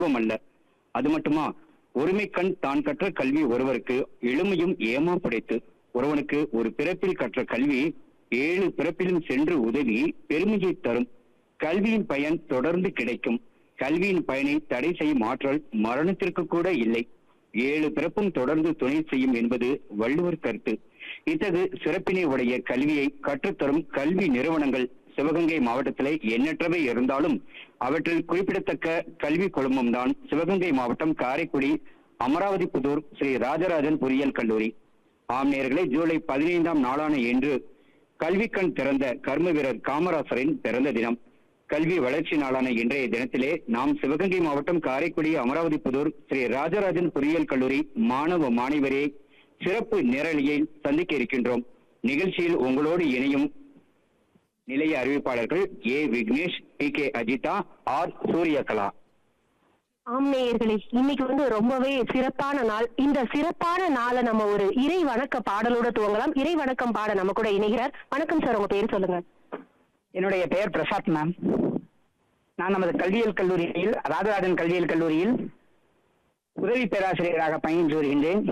அல்ல அது மட்டுமா ஒருமை கண் தான் கற்ற கல்வி ஒருவருக்கு எளிமையும் ஏமா படைத்து ஒருவனுக்கு ஒரு பிறப்பில் கற்ற கல்வி ஏழு பிறப்பிலும் சென்று உதவி பெருமையை தரும் கல்வியின் பயன் தொடர்ந்து கிடைக்கும் கல்வியின் பயனை தடை செய்யும் ஆற்றல் மரணத்திற்கு கூட இல்லை ஏழு பிறப்பும் தொடர்ந்து துணை செய்யும் என்பது வள்ளுவர் கருத்து இத்தகு சிறப்பினை உடைய கல்வியை கற்றுத்தரும் கல்வி நிறுவனங்கள் சிவகங்கை மாவட்டத்திலே எண்ணற்றவை இருந்தாலும் அவற்றில் குறிப்பிடத்தக்க கல்வி குழுமம் தான் சிவகங்கை மாவட்டம் காரைக்குடி அமராவதி புதூர் ஸ்ரீ ராஜராஜன் பொறியியல் கல்லூரி ஆம் நேயர்களே ஜூலை பதினைந்தாம் நாளான இன்று கல்வி கண் திறந்த கர்ம வீரர் காமராசரின் பிறந்த தினம் கல்வி வளர்ச்சி நாளான இன்றைய தினத்திலே நாம் சிவகங்கை மாவட்டம் காரைக்குடி அமராவதி புதூர் ஸ்ரீ ராஜராஜன் பொறியியல் கல்லூரி மாணவ மாணவரே சிறப்பு நேரலையை சந்திக்க இருக்கின்றோம் நிகழ்ச்சியில் உங்களோடு இணையும் நிலைய அறிவிப்பாளர்கள் A Vignesh P K Ajitha R Suryakala ஆம் நேயர்களே இன்னைக்கு வந்து ரொம்பவே சிறப்பான நாள் இந்த சிறப்பான நாளை நம்ம ஒரு இறை வணக்க பாடலோட துவங்கலாம் இறை வணக்கம் பாட நம்ம கூட இணைகிறார் வணக்கம் சார் உங்க பேர் சொல்லுங்க என்னுடைய பெயர் பிரசாத் மேம் நான் நமது கல்வியியல் கல்லூரியில் ராஜராஜன் கல்வியியல் கல்லூரியில் உதவி பேராசிரியராக பயின்று வருகின்றேன்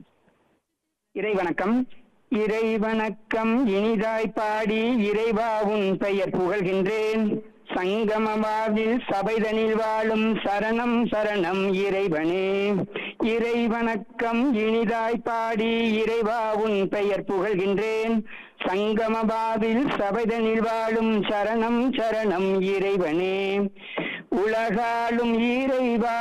இறை வணக்கம் இறை வணக்கம் இனிதாய் பாடி இறைவா உன் பெயர் புகழ்கின்றேன் சங்கமவாவில் சபைதனில் வாழும் சரணம் சரணம் இறைவனே இறை வணக்கம் இனிதாய் பாடி இறைவா உன் பெயர் புகழ்கின்றேன் சங்கமபாவில் சபைதனில் வாழும் சரணம் சரணம் இறைவனே உலகாலும் இறைவா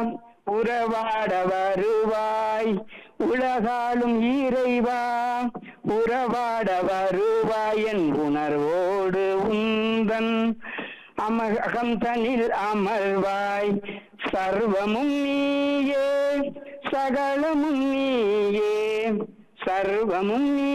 உறவாட வருவாய் உலகாலும் இறைவா உறவாட வருவாய் என் உணர்வோடு உந்தன் அமகம் தனில் அமர்வாய் சர்வமும் நீயே சகலமும் நீயே சர்வமும் நீ